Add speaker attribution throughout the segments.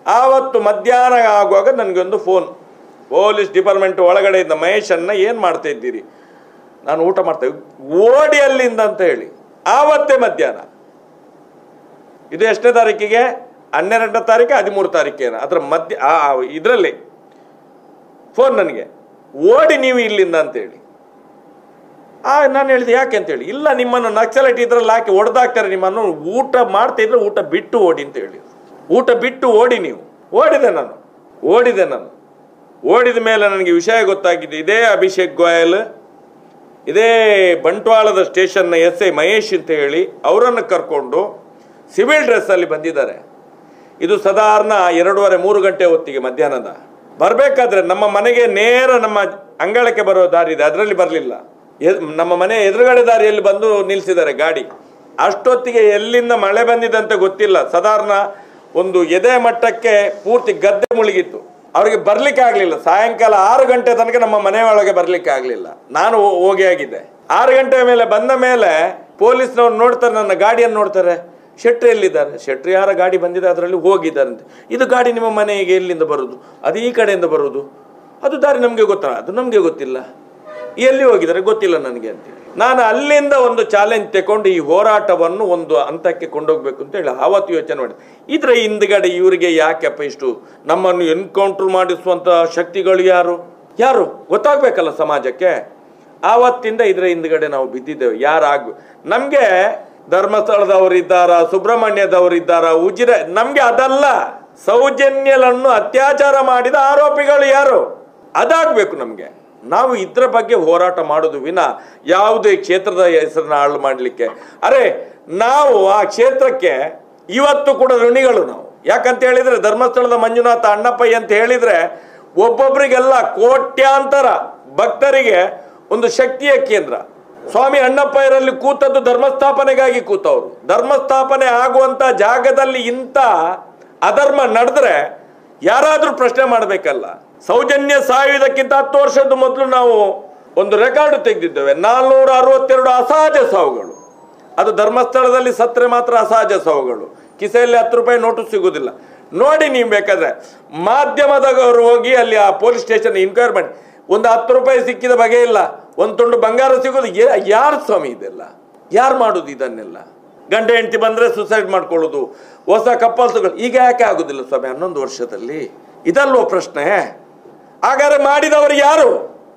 Speaker 1: ಆವತ್ತು ಮಧ್ಯಾಹ್ನ ಆಗುವಾಗ ನನಗೊಂದು ಫೋನ್ ಪೊಲೀಸ್ ಡಿಪಾರ್ಟ್ಮೆಂಟ್ ಒಳಗಡೆ ಇದ್ದ ಮಹೇಶನ್ನ ಏನು ಮಾಡ್ತಾ ಇದ್ದೀರಿ ನಾನು ಊಟ ಮಾಡ್ತಾ ಓಡಿ ಅಲ್ಲಿಂದ ಅಂತ ಹೇಳಿ ಆವತ್ತೇ ಮಧ್ಯಾಹ್ನ ಇದು ಎಷ್ಟನೇ ತಾರೀಕಿಗೆ ಹನ್ನೆರಡನೇ ತಾರೀಕು ಹದಿಮೂರು ತಾರೀಕೇನ ಅದರ ಮಧ್ಯ ಇದರಲ್ಲಿ ಫೋನ್ ನನಗೆ ಓಡಿ ನೀವು ಇಲ್ಲಿಂದ ಅಂತೇಳಿ ಆ ನಾನು ಹೇಳಿದೆ ಯಾಕೆ ಅಂತೇಳಿ ಇಲ್ಲ ನಿಮ್ಮನ್ನು ನಕ್ಸಲೈಟ್ ಇದ್ರಲ್ಲಿ ಹಾಕಿ ಹೊಡೆದಾಕ್ತಾರೆ ನಿಮ್ಮನ್ನು ಊಟ ಮಾಡ್ತಾ ಇದ್ರೆ ಊಟ ಬಿಟ್ಟು ಓಡಿ ಅಂತ ಹೇಳಿ ಊಟ ಬಿಟ್ಟು ಓಡಿ ನೀವು ಓಡಿದೆ ನಾನು ಓಡಿದೆ ನಾನು ಓಡಿದ ಮೇಲೆ ನನಗೆ ವಿಷಯ ಗೊತ್ತಾಗಿದೆ ಇದೇ ಅಭಿಷೇಕ್ ಗೋಯಲ್ ಇದೇ ಬಂಟ್ವಾಳದ ಸ್ಟೇಷನ್ನ ಎಸ್ ಐ ಮಹೇಶ್ ಅಂತ ಹೇಳಿ ಅವರನ್ನು ಕರ್ಕೊಂಡು ಸಿವಿಲ್ ಡ್ರೆಸ್ಸಲ್ಲಿ ಬಂದಿದ್ದಾರೆ ಇದು ಸಾಧಾರಣ ಎರಡೂವರೆ ಮೂರು ಗಂಟೆ ಹೊತ್ತಿಗೆ ಮಧ್ಯಾಹ್ನದ ಬರಬೇಕಾದ್ರೆ ನಮ್ಮ ಮನೆಗೆ ನೇರ ನಮ್ಮ ಅಂಗಳಕ್ಕೆ ಬರೋ ದಾರಿ ಇದೆ ಅದರಲ್ಲಿ ಬರಲಿಲ್ಲ ನಮ್ಮ ಮನೆ ಎದುರುಗಡೆ ದಾರಿಯಲ್ಲಿ ಬಂದು ನಿಲ್ಲಿಸಿದ್ದಾರೆ ಗಾಡಿ ಅಷ್ಟೊತ್ತಿಗೆ ಎಲ್ಲಿಂದ ಮಳೆ ಬಂದಿದೆ ಅಂತ ಗೊತ್ತಿಲ್ಲ ಸಾಧಾರಣ ಒಂದು ಎದೆ ಮಟ್ಟಕ್ಕೆ ಪೂರ್ತಿ ಗದ್ದೆ ಮುಳುಗಿತ್ತು ಅವರಿಗೆ ಬರ್ಲಿಕ್ಕೆ ಆಗ್ಲಿಲ್ಲ ಸಾಯಂಕಾಲ ಆರು ಗಂಟೆ ತನಕ ನಮ್ಮ ಮನೆಯೊಳಗೆ ಬರ್ಲಿಕ್ಕೆ ಆಗ್ಲಿಲ್ಲ ನಾನು ಹೋ- ಹೋಗಿ ಆಗಿದ್ದೆ ಆರು ಗಂಟೆ ಮೇಲೆ ಬಂದ ಮೇಲೆ ಪೊಲೀಸ್ನವ್ರು ನೋಡ್ತಾರೆ ನನ್ನ ಗಾಡಿಯನ್ನು ನೋಡ್ತಾರೆ ಶೆಟ್ರಿ ಎಲ್ಲಿದ್ದಾರೆ ಶೆಟ್ರಿ ಯಾರ ಗಾಡಿ ಬಂದಿದೆ ಅದರಲ್ಲಿ ಹೋಗಿದ್ದಾರಂತೆ ಇದು ಗಾಡಿ ನಿಮ್ಮ ಮನೆಗೆ ಎಲ್ಲಿಂದ ಬರುದು ಅದು ಈ ಕಡೆಯಿಂದ ಬರುದು ಅದು ದಾರಿ ನಮಗೆ ಗೊತ್ತಲ್ಲ ಅದು ನಮಗೆ ಗೊತ್ತಿಲ್ಲ ಎಲ್ಲಿ ಹೋಗಿದ್ದಾರೆ ಗೊತ್ತಿಲ್ಲ ನನಗೆ ಅಂತೇಳಿ ನಾನು ಅಲ್ಲಿಂದ ಒಂದು ಚಾಲೆಂಜ್ ತಗೊಂಡು ಈ ಹೋರಾಟವನ್ನು ಒಂದು ಹಂತಕ್ಕೆ ಕೊಂಡೋಗ್ಬೇಕು ಅಂತ ಹೇಳಿ ಆವತ್ತು ಯೋಚನೆ ಮಾಡಿ ಇದ್ರ ಹಿಂದ್ಗಡೆ ಇವರಿಗೆ ಯಾಕೆಪ್ಪ ಇಷ್ಟು ನಮ್ಮನ್ನು ಎನ್ಕೌಂಟರ್ ಮಾಡಿಸುವಂತ ಶಕ್ತಿಗಳು ಯಾರು ಯಾರು ಗೊತ್ತಾಗ್ಬೇಕಲ್ಲ ಸಮಾಜಕ್ಕೆ ಆವತ್ತಿಂದ ಇದರ ಹಿಂದ್ಗಡೆ ನಾವು ಬಿದ್ದಿದ್ದೇವೆ ಯಾರಾಗ್ಬೇಕು ನಮಗೆ ಧರ್ಮಸ್ಥಳದವರು ಇದ್ದಾರ ಸುಬ್ರಹ್ಮಣ್ಯದವರು ಇದ್ದಾರ ಉಜಿರೆ ನಮ್ಗೆ ಅದಲ್ಲ ಸೌಜನ್ಯಲನ್ನು ಅತ್ಯಾಚಾರ ಮಾಡಿದ ಆರೋಪಿಗಳು ಯಾರು ಅದಾಗಬೇಕು ನಮಗೆ ನಾವು ಇದ್ರ ಬಗ್ಗೆ ಹೋರಾಟ ಮಾಡೋದು ವಿನ ಯಾವುದೇ ಕ್ಷೇತ್ರದ ಹೆಸರನ್ನ ಹಾಳು ಮಾಡಲಿಕ್ಕೆ ಅರೆ ನಾವು ಆ ಕ್ಷೇತ್ರಕ್ಕೆ ಇವತ್ತು ಕೂಡ ಋಣಿಗಳು ನಾವು ಯಾಕಂತ ಹೇಳಿದ್ರೆ ಧರ್ಮಸ್ಥಳದ ಮಂಜುನಾಥ ಅಣ್ಣಪ್ಪಯ್ಯ ಅಂತ ಹೇಳಿದ್ರೆ ಒಬ್ಬೊಬ್ಬರಿಗೆಲ್ಲ ಕೋಟ್ಯಾಂತರ ಭಕ್ತರಿಗೆ ಒಂದು ಶಕ್ತಿಯ ಕೇಂದ್ರ ಸ್ವಾಮಿ ಅಣ್ಣಪ್ಪಯ್ಯರಲ್ಲಿ ಕೂತದ್ದು ಧರ್ಮಸ್ಥಾಪನೆಗಾಗಿ ಕೂತವರು ಧರ್ಮಸ್ಥಾಪನೆ ಆಗುವಂತ ಜಾಗದಲ್ಲಿ ಇಂಥ ಅಧರ್ಮ ನಡೆದ್ರೆ ಯಾರಾದ್ರೂ ಪ್ರಶ್ನೆ ಮಾಡಬೇಕಲ್ಲ ಸೌಜನ್ಯ ಸಾಯುವುದಕ್ಕಿಂತ ಹತ್ತು ವರ್ಷದ ಮೊದಲು ನಾವು ಒಂದು ರೆಕಾರ್ಡ್ ತೆಗೆದಿದ್ದೇವೆ ನಾಲ್ನೂರ ಅರವತ್ತೆರಡು ಅಸಹಜ ಸಾವುಗಳು ಅದು ಧರ್ಮಸ್ಥಳದಲ್ಲಿ ಸತ್ರೆ ಮಾತ್ರ ಅಸಹಜ ಸಾವುಗಳು ಕಿಸೆಯಲ್ಲಿ ಹತ್ತು ರೂಪಾಯಿ ನೋಟು ಸಿಗುವುದಿಲ್ಲ ನೋಡಿ ನೀವು ಬೇಕಾದ್ರೆ ಮಾಧ್ಯಮದವರು ಹೋಗಿ ಅಲ್ಲಿ ಆ ಪೊಲೀಸ್ ಸ್ಟೇಷನ್ ಇನ್ಕ್ವೈರ್ ಮಾಡಿ ಒಂದು ಹತ್ತು ರೂಪಾಯಿ ಸಿಕ್ಕಿದ ಬಗೆ ಇಲ್ಲ ಒಂದು ತುಂಡು ಬಂಗಾರ ಸಿಗೋದು ಯಾರು ಸ್ವಾಮಿ ಇದೆಲ್ಲ ಯಾರು ಮಾಡೋದು ಇದನ್ನೆಲ್ಲ ಗಂಡ ಹೆಂಡತಿ ಬಂದ್ರೆ ಸುಸೈಡ್ ಮಾಡ್ಕೊಳ್ಳೋದು ಹೊಸ ಕಪ್ಪಲ್ಸ್ಗಳು ಈಗ ಯಾಕೆ ಆಗುದಿಲ್ಲ ಸ್ವಾಮಿ ಹನ್ನೊಂದು ವರ್ಷದಲ್ಲಿ ಇದಲ್ವೋ ಪ್ರಶ್ನೆ ಹಾಗಾದ್ರೆ ಮಾಡಿದವರು ಯಾರು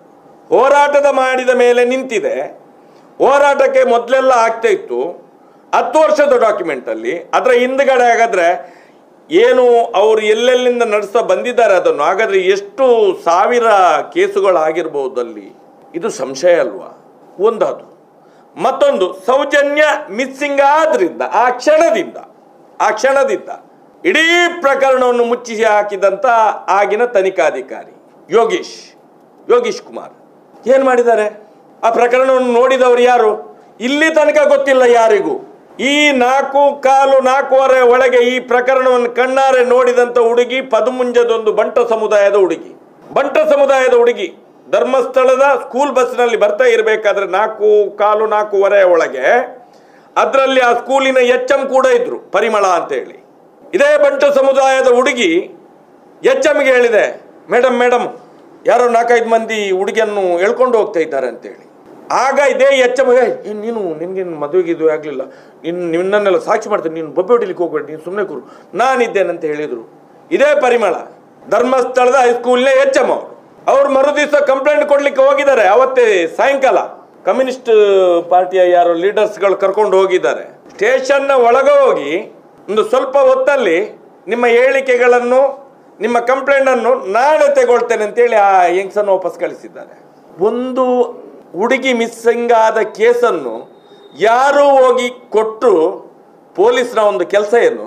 Speaker 1: ಹೋರಾಟದ ಮಾಡಿದ ಮೇಲೆ ನಿಂತಿದೆ ಹೋರಾಟಕ್ಕೆ ಮೊದಲೆಲ್ಲ ಆಗ್ತಾ ಇತ್ತು ಹತ್ತು ವರ್ಷದ ಡಾಕ್ಯುಮೆಂಟ್ ಅಲ್ಲಿ ಅದರ ಹಿಂದ್ಗಡೆ ಹಾಗಾದ್ರೆ ಏನು ಅವರು ಎಲ್ಲೆಲ್ಲಿಂದ ನಡೆಸ್ತಾ ಬಂದಿದ್ದಾರೆ ಅದನ್ನು ಹಾಗಾದ್ರೆ ಎಷ್ಟು ಸಾವಿರ ಕೇಸುಗಳು ಆಗಿರ್ಬೋದು ಅಲ್ಲಿ ಇದು ಸಂಶಯ ಅಲ್ವಾ ಒಂದದು ಮತ್ತೊಂದು ಸೌಜನ್ಯ ಮಿಸ್ಸಿಂಗ್ ಆದ್ರಿಂದ ಆ ಕ್ಷಣದಿಂದ ಆ ಕ್ಷಣದಿಂದ ಇಡೀ ಪ್ರಕರಣವನ್ನು ಮುಚ್ಚಿಸಿ ಹಾಕಿದಂತ ಆಗಿನ ತನಿಖಾಧಿಕಾರಿ ಯೋಗೀಶ್ ಯೋಗೀಶ್ ಕುಮಾರ್ ಏನ್ ಮಾಡಿದ್ದಾರೆ ಆ ಪ್ರಕರಣವನ್ನು ನೋಡಿದವರು ಯಾರು ಇಲ್ಲಿ ತನಕ ಗೊತ್ತಿಲ್ಲ ಯಾರಿಗೂ ಈ ನಾಲ್ಕು ಕಾಲು ನಾಲ್ಕೂವರೆ ಒಳಗೆ ಈ ಪ್ರಕರಣವನ್ನು ಕಣ್ಣಾರೆ ನೋಡಿದಂತ ಹುಡುಗಿ ಪದುಮುಂಜದೊಂದು ಬಂಟ ಸಮುದಾಯದ ಹುಡುಗಿ ಬಂಟ ಸಮುದಾಯದ ಹುಡುಗಿ ಧರ್ಮಸ್ಥಳದ ಸ್ಕೂಲ್ ಬಸ್ನಲ್ಲಿ ಬರ್ತಾ ಇರಬೇಕಾದ್ರೆ ನಾಲ್ಕು ಕಾಲು ನಾಲ್ಕೂವರೆ ಒಳಗೆ ಅದರಲ್ಲಿ ಆ ಸ್ಕೂಲಿನ ಎಚ್ ಎಂ ಕೂಡ ಇದ್ರು ಪರಿಮಳ ಅಂತ ಹೇಳಿ ಇದೇ ಬಂಟ ಸಮುದಾಯದ ಹುಡುಗಿ ಎಚ್ ಎಮ್ಗೆ ಹೇಳಿದೆ ಮೇಡಮ್ ಮೇಡಮ್ ಯಾರೋ ನಾಲ್ಕೈದು ಮಂದಿ ಹುಡುಗಿಯನ್ನು ಎಳ್ಕೊಂಡು ಹೋಗ್ತಾ ಇದ್ದಾರೆ ಅಂತೇಳಿ ಆಗ ಇದೇ ಎಚ್ ಎಮ್ ನೀನು ನಿನಗೆ ಮದುವೆಗೆ ಇದು ಆಗಲಿಲ್ಲ ನಿನ್ನ ನಿನ್ನನ್ನೆಲ್ಲ ಸಾಕ್ಷಿ ಮಾಡ್ತೀನಿ ನೀನು ಬೊಬ್ಬೆ ಹೊಡಿಲಿಕ್ಕೆ ಹೋಗ್ಬೇಡಿ ನೀನು ಸುಮ್ಮನೆ ಕೂರು ನಾನಿದ್ದೇನಂತ ಹೇಳಿದರು ಇದೇ ಪರಿಮಳ ಧರ್ಮಸ್ಥಳದ ಹೈಸ್ಕೂಲ್ನ ಎಚ್ ಎಮ್ ಅವರು ಅವ್ರು ಮರುದಿವಸ ಕಂಪ್ಲೇಂಟ್ ಕೊಡ್ಲಿಕ್ಕೆ ಹೋಗಿದ್ದಾರೆ ಅವತ್ತೇ ಸಾಯಂಕಾಲ ಕಮ್ಯುನಿಸ್ಟ್ ಪಾರ್ಟಿಯ ಯಾರೋ ಲೀಡರ್ಸ್ಗಳು ಕರ್ಕೊಂಡು ಹೋಗಿದ್ದಾರೆ ಸ್ಟೇಷನ್ನ ಒಳಗೆ ಹೋಗಿ ಒಂದು ಸ್ವಲ್ಪ ಹೊತ್ತಲ್ಲಿ ನಿಮ್ಮ ಹೇಳಿಕೆಗಳನ್ನು ನಿಮ್ಮ ಕಂಪ್ಲೇಂಟ್ ಅನ್ನು ನಾಳೆ ತಗೊಳ್ತೇನೆ ಅಂತೇಳಿ ಆ ಯಂಗ್ಸನ್ನು ವಾಪಸ್ ಕಳಿಸಿದ್ದಾರೆ ಒಂದು ಹುಡುಗಿ ಮಿಸ್ಸಿಂಗ್ ಆದ ಕೇಸನ್ನು ಯಾರು ಹೋಗಿ ಕೊಟ್ಟು ಪೊಲೀಸ್ನ ಒಂದು ಕೆಲಸ ಏನು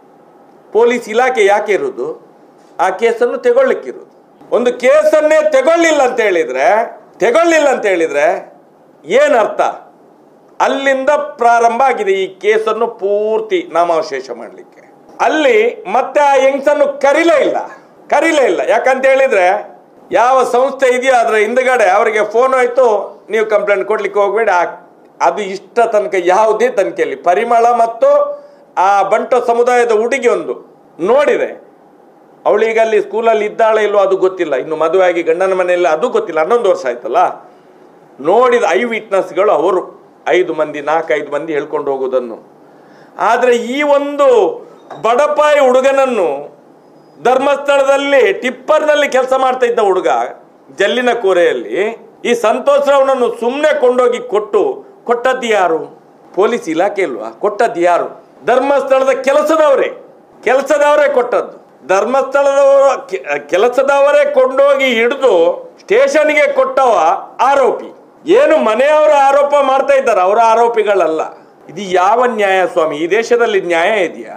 Speaker 1: ಪೊಲೀಸ್ ಇಲಾಖೆ ಯಾಕೆ ಇರುವುದು ಆ ಕೇಸನ್ನು ತಗೊಳ್ಲಿಕ್ಕಿರುವುದು ಒಂದು ಕೇಸನ್ನೇ ತಗೊಳ್ಳಿಲ್ಲ ಅಂತ ಹೇಳಿದ್ರೆ ತಗೊಳ್ಳಿಲ್ಲ ಅಂತ ಹೇಳಿದ್ರೆ ಏನರ್ಥ ಅಲ್ಲಿಂದ ಪ್ರಾರಂಭ ಆಗಿದೆ ಈ ಕೇಸನ್ನು ಪೂರ್ತಿ ನಾಮಾವಶೇಷ ಮಾಡಲಿಕ್ಕೆ ಅಲ್ಲಿ ಮತ್ತೆ ಆ ಯಂಗ್ಸನ್ನು ಕರೀಲೇ ಇಲ್ಲ ಕರೀಲೇ ಇಲ್ಲ ಯಾಕಂತ ಹೇಳಿದ್ರೆ ಯಾವ ಸಂಸ್ಥೆ ಇದೆಯೋ ಅದರ ಹಿಂದ್ಗಡೆ ಅವರಿಗೆ ಫೋನ್ ಆಯ್ತು ನೀವು ಕಂಪ್ಲೇಂಟ್ ಕೊಡ್ಲಿಕ್ಕೆ ಹೋಗ್ಬೇಡಿ ಆ- ಅದು ಇಷ್ಟ ತನಕ ಯಾವುದೇ ತನಿಖೆಯಲ್ಲಿ ಪರಿಮಳ ಮತ್ತು ಆ ಬಂಟ ಸಮುದಾಯದ ಹುಡುಗಿ ಒಂದು ನೋಡಿದೆ ಅವಳೀಗ ಅಲ್ಲಿ ಸ್ಕೂಲಲ್ಲಿ ಇದ್ದಾಳೆ ಇಲ್ವೋ ಅದು ಗೊತ್ತಿಲ್ಲ ಇನ್ನು ಮದುವೆ ಆಗಿ ಗಂಡನ ಮನೆಯಲ್ಲಿ ಅದು ಗೊತ್ತಿಲ್ಲ ಹನ್ನೊಂದು ವರ್ಷ ಆಯ್ತಲ್ಲ ನೋಡಿದ ಐ ವಿಟ್ನೆಸ್ಗಳು ಅವರು ಐದು ಮಂದಿ ನಾಲ್ಕೈದು ಮಂದಿ ಹೇಳ್ಕೊಂಡು ಹೋಗುವುದನ್ನು ಆದರೆ ಈ ಒಂದು ಬಡಪಾಯಿ ಹುಡುಗನನ್ನು ಧರ್ಮಸ್ಥಳದಲ್ಲಿ ಟಿಪ್ಪರ್ನಲ್ಲಿ ಕೆಲಸ ಮಾಡ್ತಾ ಇದ್ದ ಹುಡುಗ ಜಲ್ಲಿನ ಕೋರೆಯಲ್ಲಿ ಈ ಸಂತೋಷ್ ರಾವ್ನನ್ನು ಸುಮ್ಮನೆ ಕೊಂಡೋಗಿ ಕೊಟ್ಟು ಕೊಟ್ಟದ್ದು ಯಾರು ಪೊಲೀಸ್ ಇಲಾಖೆ ಇಲ್ವಾ ಕೊಟ್ಟದ್ದು ಯಾರು ಧರ್ಮಸ್ಥಳದ ಕೆಲಸದವರೇ ಕೆಲಸದವರೇ ಕೊಟ್ಟದ್ದು ಧರ್ಮಸ್ಥಳದವರು ಕೆ- ಕೆಲಸದವರೇ ಕೊಂಡೋಗಿ ಹಿಡಿದು ಸ್ಟೇಷನ್ಗೆ ಕೊಟ್ಟವ ಆರೋಪಿ ಏನು ಮನೆಯವರು ಆರೋಪ ಮಾಡ್ತಾ ಇದ್ದಾರೆ ಅವರ ಆರೋಪಿಗಳಲ್ಲ ಇದು ಯಾವ ನ್ಯಾಯ ಸ್ವಾಮಿ ಈ ದೇಶದಲ್ಲಿ ನ್ಯಾಯ ಇದೆಯಾ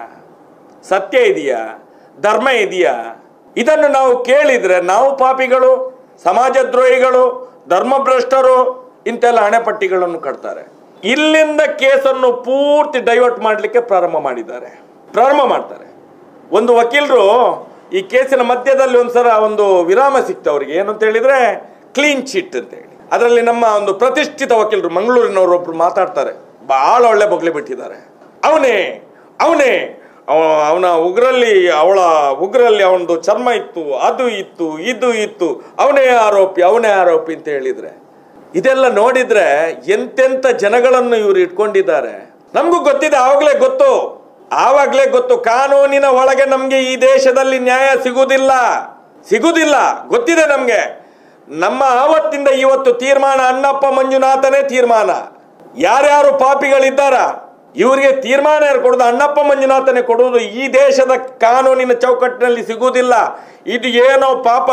Speaker 1: ಸತ್ಯ ಇದೆಯಾ ಧರ್ಮ ಇದೆಯಾ ಇದನ್ನು ನಾವು ಕೇಳಿದ್ರೆ ನಾವು ಪಾಪಿಗಳು ಸಮಾಜದ್ರೋಹಿಗಳು ಧರ್ಮಭ್ರಷ್ಟರು ಇಂತೆಲ್ಲ ಹಣೆಪಟ್ಟಿಗಳನ್ನು ಕಟ್ತಾರೆ ಇಲ್ಲಿಂದ ಕೇಸನ್ನು ಪೂರ್ತಿ ಡೈವರ್ಟ್ ಮಾಡಲಿಕ್ಕೆ ಪ್ರಾರಂಭ ಮಾಡಿದ್ದಾರೆ ಪ್ರಾರಂಭ ಮಾಡ್ತಾರೆ ಒಂದು ವಕೀಲರು ಈ ಕೇಸಿನ ಮಧ್ಯದಲ್ಲಿ ಒಂದ್ಸಲ ಒಂದು ವಿರಾಮ ಸಿಕ್ತು ಅವರಿಗೆ ಏನು ಅಂತ ಹೇಳಿದ್ರೆ ಕ್ಲೀನ್ ಚಿಟ್ ಅಂತ ಹೇಳಿ ಅದರಲ್ಲಿ ನಮ್ಮ ಒಂದು ಪ್ರತಿಷ್ಠಿತ ವಕೀಲರು ಮಂಗಳೂರಿನವರು ಒಬ್ರು ಮಾತಾಡ್ತಾರೆ ಬಹಳ ಒಳ್ಳೆ ಬೊಗ್ಲೆ ಬಿಟ್ಟಿದ್ದಾರೆ ಅವನೇ ಅವನೇ ಅವ- ಅವನ ಉಗ್ರಲ್ಲಿ ಅವಳ ಉಗ್ರಲ್ಲಿ ಅವನದು ಚರ್ಮ ಇತ್ತು ಅದು ಇತ್ತು ಇದು ಇತ್ತು ಅವನೇ ಆರೋಪಿ ಅವನೇ ಆರೋಪಿ ಅಂತ ಹೇಳಿದ್ರೆ ಇದೆಲ್ಲ ನೋಡಿದ್ರೆ ಎಂತೆಂತ ಜನಗಳನ್ನು ಇವರು ಇಟ್ಕೊಂಡಿದ್ದಾರೆ ನಮಗೂ ಗೊತ್ತಿದೆ ಆವಾಗಲೇ ಗೊತ್ತು ಆವಾಗಲೇ ಗೊತ್ತು ಕಾನೂನಿನ ಒಳಗೆ ನಮಗೆ ಈ ದೇಶದಲ್ಲಿ ನ್ಯಾಯ ಸಿಗುವುದಿಲ್ಲ ಸಿಗುವುದಿಲ್ಲ ಗೊತ್ತಿದೆ ನಮಗೆ ನಮ್ಮ ಆವತ್ತಿಂದ ಇವತ್ತು ತೀರ್ಮಾನ ಅಣ್ಣಪ್ಪ ಮಂಜುನಾಥನೇ ತೀರ್ಮಾನ ಯಾರ್ಯಾರು ಪಾಪಿಗಳಿದ್ದಾರ ಇವರಿಗೆ ತೀರ್ಮಾನ ಯಾರು ಕೊಡೋದು ಅಣ್ಣಪ್ಪ ಮಂಜುನಾಥನೇ ಕೊಡುವುದು ಈ ದೇಶದ ಕಾನೂನಿನ ಚೌಕಟ್ಟಿನಲ್ಲಿ ಸಿಗುವುದಿಲ್ಲ ಇದು ಏನೋ ಪಾಪ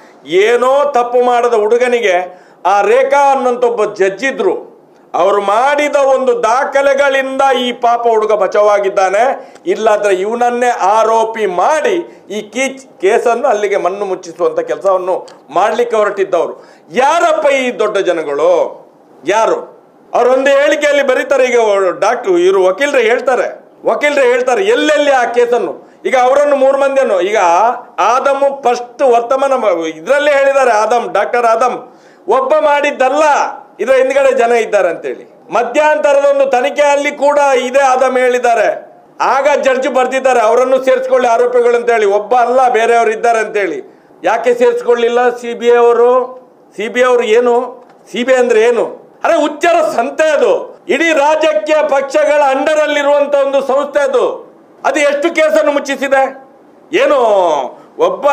Speaker 1: ಏನೋ ತಪ್ಪು ಮಾಡದ ಹುಡುಗನಿಗೆ ಆ ರೇಖಾ ಅನ್ನಂತ ಒಬ್ಬ ಜಡ್ಜ್ ಇದ್ರು ಅವರು ಮಾಡಿದ ಒಂದು ದಾಖಲೆಗಳಿಂದ ಈ ಪಾಪ ಹುಡುಗ ಬಚಾವಾಗಿದ್ದಾನೆ ಇಲ್ಲಾದ್ರೆ ಇವನನ್ನೇ ಆರೋಪಿ ಮಾಡಿ ಈ ಕೀಚ್ ಕೇಸನ್ನು ಅಲ್ಲಿಗೆ ಮಣ್ಣು ಮುಚ್ಚಿಸುವಂತ ಕೆಲಸವನ್ನು ಮಾಡ್ಲಿಕ್ಕೆ ಹೊರಟಿದ್ದವರು ಯಾರಪ್ಪ ಈ ದೊಡ್ಡ ಜನಗಳು ಯಾರು ಅವರೊಂದು ಹೇಳಿಕೆಯಲ್ಲಿ ಬರೀತಾರೆ ಈಗ ಡಾಕ್ಟರ್ ಇವರು ವಕೀಲರು ಹೇಳ್ತಾರೆ ವಕೀಲರು ಹೇಳ್ತಾರೆ ಎಲ್ಲೆಲ್ಲಿ ಆ ಕೇಸನ್ನು ಈಗ ಅವರನ್ನು ಮೂರು ಮಂದಿಯನ್ನು ಈಗ ಆದಮ್ ಫಸ್ಟ್ ವರ್ತಮಾನ ಇದರಲ್ಲೇ ಹೇಳಿದ್ದಾರೆ ಆದಮ್ ಡಾಕ್ಟರ್ ಆದಮ್ ಒಬ್ಬ ಮಾಡಿದ್ದಲ್ಲ ಇದರ ಹಿಂದ್ಗಡೆ ಜನ ಇದ್ದಾರೆ ಅಂತೇಳಿ ಮಧ್ಯಂತರದ ಒಂದು ತನಿಖೆಯಲ್ಲಿ ಕೂಡ ಇದೇ ಆದಮ್ ಹೇಳಿದ್ದಾರೆ ಆಗ ಜಡ್ಜ್ ಬರ್ದಿದ್ದಾರೆ ಅವರನ್ನು ಸೇರಿಸ್ಕೊಳ್ಳಿ ಆರೋಪಿಗಳು ಅಂತೇಳಿ ಒಬ್ಬ ಅಲ್ಲ ಬೇರೆಯವರು ಇದ್ದಾರೆ ಅಂತೇಳಿ ಯಾಕೆ ಸೇರಿಸ್ಕೊಳ್ಳಿಲ್ಲ ಸಿ ಬಿ ಐ ಅವರು ಸಿ ಬಿ ಐ ಅವರು ಏನು ಸಿ ಬಿ ಐ ಅಂದ್ರೆ ಏನು ಅರೆ ಉಚ್ಚರ ಸಂತೆ ಅದು ಇಡೀ ರಾಜಕೀಯ ಪಕ್ಷಗಳ ಅಂಡರ್ ಅಲ್ಲಿರುವಂತ ಒಂದು ಸಂಸ್ಥೆ ಅದು ಅದು ಎಷ್ಟು ಕೇಸನ್ನು ಮುಚ್ಚಿಸಿದೆ ಏನು ಒಬ್ಬ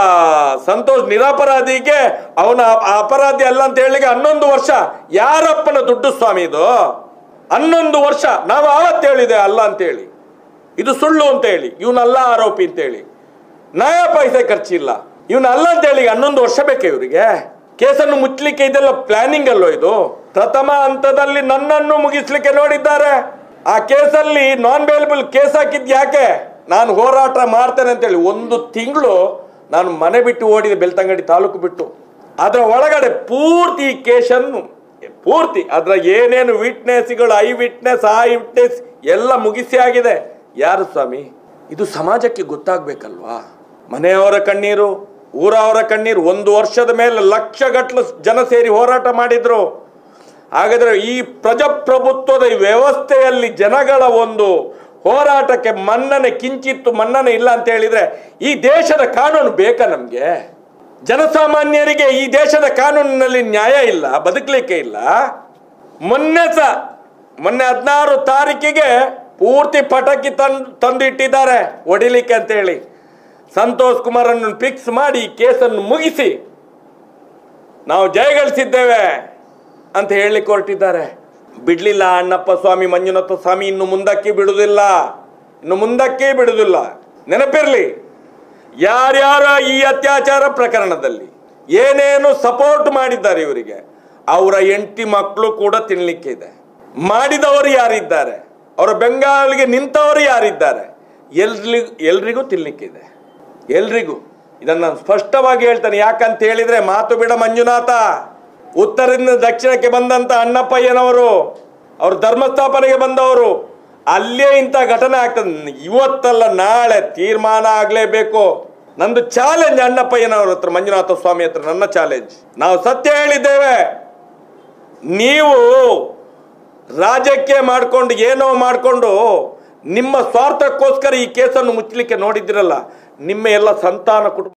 Speaker 1: ಸಂತೋಷ್ ನಿರಪರಾಧಿಗೆ ಅವನ ಅಪ- ಅಪರಾಧಿ ಅಲ್ಲ ಅಂತ ಹೇಳಿಗೆ ಹನ್ನೊಂದು ವರ್ಷ ಯಾರಪ್ಪನ ದುಡ್ಡು ಸ್ವಾಮಿ ಇದು ಹನ್ನೊಂದು ವರ್ಷ ನಾವು ಆವತ್ತು ಹೇಳಿದೆ ಅಲ್ಲ ಅಂತೇಳಿ ಇದು ಸುಳ್ಳು ಅಂತ ಹೇಳಿ ಇವನಲ್ಲ ಆರೋಪಿ ಅಂತೇಳಿ ನಯ ಪೈಸೆ ಖರ್ಚಿಲ್ಲ ಇವನ ಅಲ್ಲ ಅಂತ ಹೇಳಿ ಹನ್ನೊಂದು ವರ್ಷ ಬೇಕೆ ಇವರಿಗೆ ಕೇಸನ್ನು ಮುಚ್ಚಲಿಕ್ಕೆ ಇದೆಲ್ಲ ಪ್ಲಾನಿಂಗ್ ಅಲ್ಲೋ ಇದು ಪ್ರಥಮ ಹಂತದಲ್ಲಿ ನನ್ನನ್ನು ಮುಗಿಸ್ಲಿಕ್ಕೆ ನೋಡಿದ್ದಾರೆ ಆ ಕೇಸಲ್ಲಿ ನಾನ್ ಬೇಲಬಲ್ ಕೇಸ್ ಹಾಕಿದ್ ಯಾಕೆ ನಾನು ಹೋರಾಟ ಮಾಡ್ತೇನೆ ಅಂತೇಳಿ ಒಂದು ತಿಂಗಳು ನಾನು ಮನೆ ಬಿಟ್ಟು ಓಡಿದೆ ಬೆಳ್ತಂಗಡಿ ತಾಲೂಕು ಬಿಟ್ಟು ಅದರ ಒಳಗಡೆ ಪೂರ್ತಿ ಈ ಕೇಸನ್ನು ಪೂರ್ತಿ ಅದರ ಏನೇನು ವಿಟ್ನೆಸ್ಗಳು ಐ ವಿಟ್ನೆಸ್ ಆ ವಿಟ್ನೆಸ್ ಎಲ್ಲ ಮುಗಿಸಿ ಆಗಿದೆ ಯಾರು ಸ್ವಾಮಿ ಇದು ಸಮಾಜಕ್ಕೆ ಗೊತ್ತಾಗ್ಬೇಕಲ್ವಾ ಮನೆಯವರ ಕಣ್ಣೀರು ಊರವರ ಕಣ್ಣೀರು ಒಂದು ವರ್ಷದ ಮೇಲೆ ಲಕ್ಷಗಟ್ಟಲು ಜನ ಸೇರಿ ಹೋರಾಟ ಮಾಡಿದ್ರು ಹಾಗಾದ್ರೆ ಈ ಪ್ರಜಾಪ್ರಭುತ್ವದ ಈ ವ್ಯವಸ್ಥೆಯಲ್ಲಿ ಜನಗಳ ಒಂದು ಹೋರಾಟಕ್ಕೆ ಮನ್ನಣೆ ಕಿಂಚಿತ್ತು ಮನ್ನಣೆ ಇಲ್ಲ ಅಂತ ಹೇಳಿದ್ರೆ ಈ ದೇಶದ ಕಾನೂನು ಬೇಕಾ ನಮಗೆ ಜನಸಾಮಾನ್ಯರಿಗೆ ಈ ದೇಶದ ಕಾನೂನಿನಲ್ಲಿ ನ್ಯಾಯ ಇಲ್ಲ ಬದುಕಲಿಕ್ಕೆ ಇಲ್ಲ ಮೊನ್ನೆ ಸಹ ಮೊನ್ನೆ ಹದಿನಾರು ತಾರೀಕಿಗೆ ಪೂರ್ತಿ ಪಟಾಕಿ ತಂದು ತಂದು ಇಟ್ಟಿದ್ದಾರೆ ಹೊಡಿಲಿಕ್ಕೆ ಅಂತ ಹೇಳಿ ಸಂತೋಷ್ ಕುಮಾರನ್ನು ಫಿಕ್ಸ್ ಮಾಡಿ ಈ ಕೇಸನ್ನು ಮುಗಿಸಿ ನಾವು ಜಯಗಳಿಸಿದ್ದೇವೆ ಅಂತ ಹೇಳಲಿಕ್ಕೆ ಹೊರಟಿದ್ದಾರೆ ಬಿಡ್ಲಿಲ್ಲ ಅಣ್ಣಪ್ಪ ಸ್ವಾಮಿ ಮಂಜುನಾಥ ಸ್ವಾಮಿ ಇನ್ನು ಮುಂದಕ್ಕೆ ಬಿಡುವುದಿಲ್ಲ ಇನ್ನು ಮುಂದಕ್ಕೆ ಬಿಡುವುದಿಲ್ಲ ನೆನಪಿರ್ಲಿ ಯಾರ್ಯಾರ ಈ ಅತ್ಯಾಚಾರ ಪ್ರಕರಣದಲ್ಲಿ ಏನೇನು ಸಪೋರ್ಟ್ ಮಾಡಿದ್ದಾರೆ ಇವರಿಗೆ ಅವರ ಹೆಂಡತಿ ಮಕ್ಕಳು ಕೂಡ ತಿನ್ಲಿಕ್ಕೆ ಇದೆ ಮಾಡಿದವರು ಯಾರಿದ್ದಾರೆ ಅವರ ಬೆಂಗಾಲಿಗೆ ನಿಂತವರು ಯಾರಿದ್ದಾರೆ ಎಲ್ರಿಗೂ ಎಲ್ರಿಗೂ ತಿನ್ಲಿಕ್ಕಿದೆ ಎಲ್ರಿಗೂ ಇದನ್ನ ನಾನು ಸ್ಪಷ್ಟವಾಗಿ ಹೇಳ್ತೇನೆ ಯಾಕಂತ ಹೇಳಿದ್ರೆ ಮಾತು ಬಿಡ ಮಂಜುನಾಥ ಉತ್ತರದಿಂದ ದಕ್ಷಿಣಕ್ಕೆ ಬಂದಂತ ಅಣ್ಣಪ್ಪಯ್ಯನವರು ಅವರು ಧರ್ಮಸ್ಥಾಪನೆಗೆ ಬಂದವರು ಅಲ್ಲೇ ಇಂಥ ಘಟನೆ ಆಗ್ತದೆ ಇವತ್ತಲ್ಲ ನಾಳೆ ತೀರ್ಮಾನ ಆಗಲೇಬೇಕು ನಂದು ಚಾಲೆಂಜ್ ಅಣ್ಣಪ್ಪಯ್ಯನವ್ರ ಹತ್ರ ಮಂಜುನಾಥ ಸ್ವಾಮಿ ಹತ್ರ ನನ್ನ ಚಾಲೆಂಜ್ ನಾವು ಸತ್ಯ ಹೇಳಿದ್ದೇವೆ ನೀವು ರಾಜಕೀಯ ಮಾಡಿಕೊಂಡು ಏನೋ ಮಾಡಿಕೊಂಡು ನಿಮ್ಮ ಸ್ವಾರ್ಥಕ್ಕೋಸ್ಕರ ಈ ಕೇಸನ್ನು ಮುಚ್ಚಲಿಕ್ಕೆ ನೋಡಿದ್ರಲ್ಲ ನಿಮ್ಮ ಎಲ್ಲ ಸಂತಾನ ಕುಟುಂಬ